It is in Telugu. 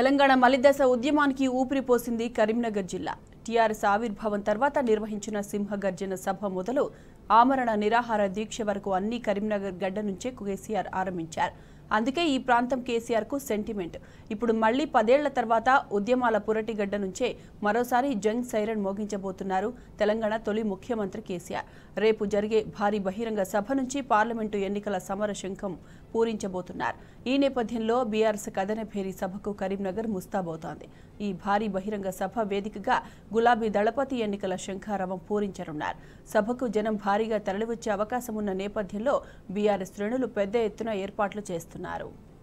తెలంగాణ మలిదశ ఉద్యమానికి ఊపిరి పోసింది కరీంనగర్ జిల్లా టీఆర్ఎస్ ఆవిర్భావం తర్వాత నిర్వహించిన సింహగర్జన సభ మొదలు ఆమరణ నిరాహార దీక్ష వరకు అన్ని కరీంనగర్ గడ్డ నుంచే కేసీఆర్ ఆరంభించారు అందుకే ఈ ప్రాంతం కేసీఆర్ కు సెంటిమెంట్ ఇప్పుడు మళ్లీ పదేళ్ల తర్వాత ఉద్యమాల పురటిగడ్డ నుంచే మరోసారి జంగ్ సైరన్ మోగించబోతున్నారు తెలంగాణ తొలి ముఖ్యమంత్రి కేసీఆర్ రేపు జరిగే భారీ బహిరంగ సభ నుంచి పార్లమెంటు ఎన్నికల సమర శంఖం పూరించబోతున్నారు ఈ నేపథ్యంలో బీఆర్ఎస్ కథనభేరి సభకు కరీంనగర్ ముస్తాబవుతోంది ఈ భారీ బహిరంగ సభ వేదికగా గులాబీ దళపతి ఎన్నికల శంఖారవం పూరించనున్నారు సభకు జనం భారీగా తరలివచ్చే అవకాశం ఉన్న నేపథ్యంలో బీఆర్ఎస్ శ్రేణులు పెద్ద ఎత్తున ఏర్పాట్లు చేస్తున్నారు